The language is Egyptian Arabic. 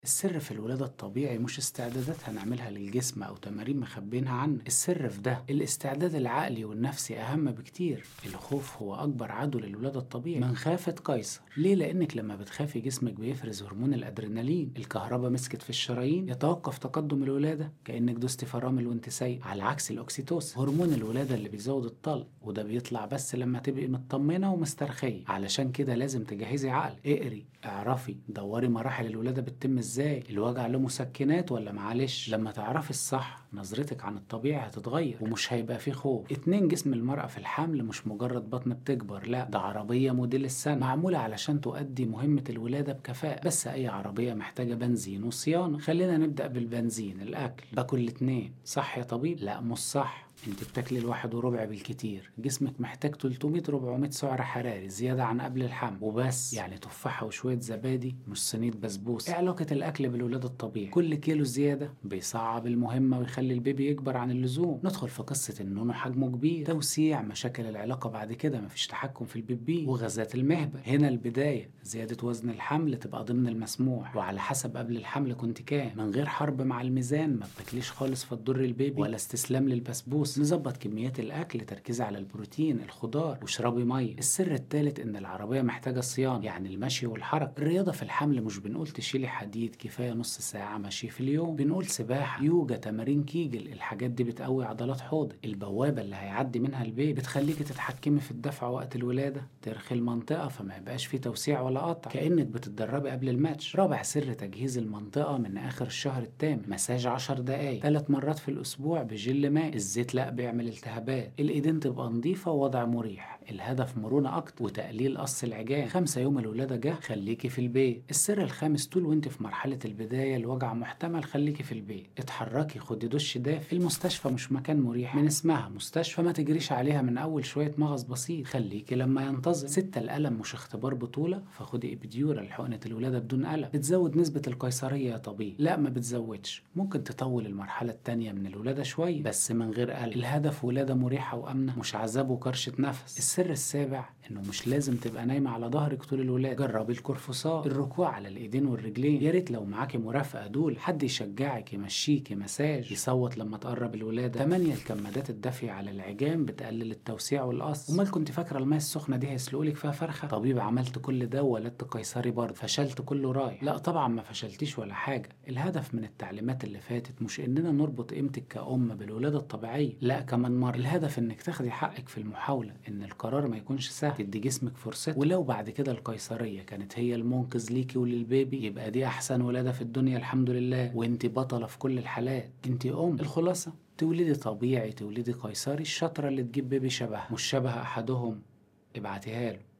السر في الولادة الطبيعي مش استعدادات هنعملها للجسم أو تمارين مخبينها عنه السر في ده الاستعداد العقلي والنفسي أهم بكتير الخوف هو أكبر عدو للولادة الطبيعي من خافت قيصر ليه لأنك لما بتخافي جسمك بيفرز هرمون الأدرينالين الكهرباء مسكت في الشرايين يتوقف تقدم الولادة كأنك دوستي فرامل وانت سايق على عكس الأكسيتوسين هرمون الولادة اللي بيزود الطلق وده بيطلع بس لما تبقي مطمنة ومسترخية علشان كده لازم تجهزي عقل اقري اعرفي دوري مراحل الولادة بتتم ازاي الوجع له مسكنات ولا معلش لما تعرفي الصح نظرتك عن الطبيعي هتتغير ومش هيبقى فيه خوف اتنين جسم المرأة في الحمل مش مجرد بطن بتكبر لا ده عربية موديل السنة معمولة علشان تؤدي مهمة الولادة بكفاءة بس أي عربية محتاجة بنزين وصيانة خلينا نبدأ بالبنزين الأكل باكل الاتنين صح يا طبيب؟ لا مش صح انت بتاكلي الواحد وربع بالكتير جسمك محتاج 300 400 سعر حراري زيادة عن قبل الحمل وبس يعني تفاحة وشوية زبادي مش صينية بسبوسة ايه علاقة الأكل بالولادة الطبيعي كل كيلو زيادة بيصعب المهمة ويخلي البيبي يكبر عن اللزوم ندخل في قصة النونو حجمه كبير توسيع مشاكل العلاقة بعد كده مفيش تحكم في البيبي وغازات المهبة هنا البداية زيادة وزن الحمل تبقى ضمن المسموح وعلى حسب قبل الحمل كنت كام من غير حرب مع الميزان ما بتاكليش خالص فتضر البيبي ولا استسلام للبسبوس نظبط كميات الأكل تركيز على البروتين الخضار واشربي مية السر الثالث إن العربية محتاجة صيانة يعني المشي والحركة الرياضة في الحمل مش بنقول تشيلي حديد كفاية نص ساعة مشي في اليوم بنقول سباحة يوجا تمارين كيجل الحاجات دي بتقوي عضلات حوضك البوابة اللي هيعدي منها البيبي بتخليكي تتحكمي في الدفع وقت الولادة ترخي المنطقة فما يبقاش فيه توسيع ولا قطع كأنك بتتدربي قبل الماتش رابع سر تجهيز المنطقة من آخر الشهر الثامن مساج 10 دقايق ثلاث مرات في الأسبوع بجل ماء الزيت لا بيعمل التهابات الايدين تبقى نظيفة ووضع مريح الهدف مرونة أكتر وتقليل قص العجان خمسة يوم الولادة جه خليكي في البيت السر الخامس طول وانت في مرحلة البداية الوجع محتمل خليكي في البيت اتحركي خدي دش دافي المستشفى مش مكان مريح من اسمها مستشفى ما تجريش عليها من أول شوية مغص بسيط خليكي لما ينتظم ستة الألم مش اختبار بطولة فخدي إبديورا لحقنة الولادة بدون ألم بتزود نسبة القيصرية يا طبيب لا ما بتزودش ممكن تطول المرحلة التانية من الولادة شوية بس من غير ألم الهدف ولادة مريحة وآمنة مش عذاب وكرشة نفس السر السابع انه مش لازم تبقى نايمة على ظهرك طول الولادة جربي الكرفصاء الركوع على الايدين والرجلين يا ريت لو معاكي مرافقة دول حد يشجعك يمشيكي مساج يصوت لما تقرب الولادة تمانية الكمادات الدافية على العجام بتقلل التوسيع والقص امال كنت فاكرة الماء السخنة دي هيسلقولك فيها فرخة طبيب عملت كل ده وولدت قيصري برضه فشلت كله رايح لا طبعا ما فشلتيش ولا حاجة الهدف من التعليمات اللي فاتت مش اننا نربط قيمتك كأم بالولادة الطبيعية لا كمان مرة الهدف انك تاخدي حقك في المحاولة ان القرار ما يكونش سهل تدي جسمك فرصته ولو بعد كده القيصرية كانت هي المنقذ ليكي وللبيبي يبقى دي احسن ولادة في الدنيا الحمد لله وانت بطلة في كل الحالات انت ام الخلاصة تولدي طبيعي تولدي قيصري الشطرة اللي تجيب بيبي شبه مش شبه احدهم ابعتيها له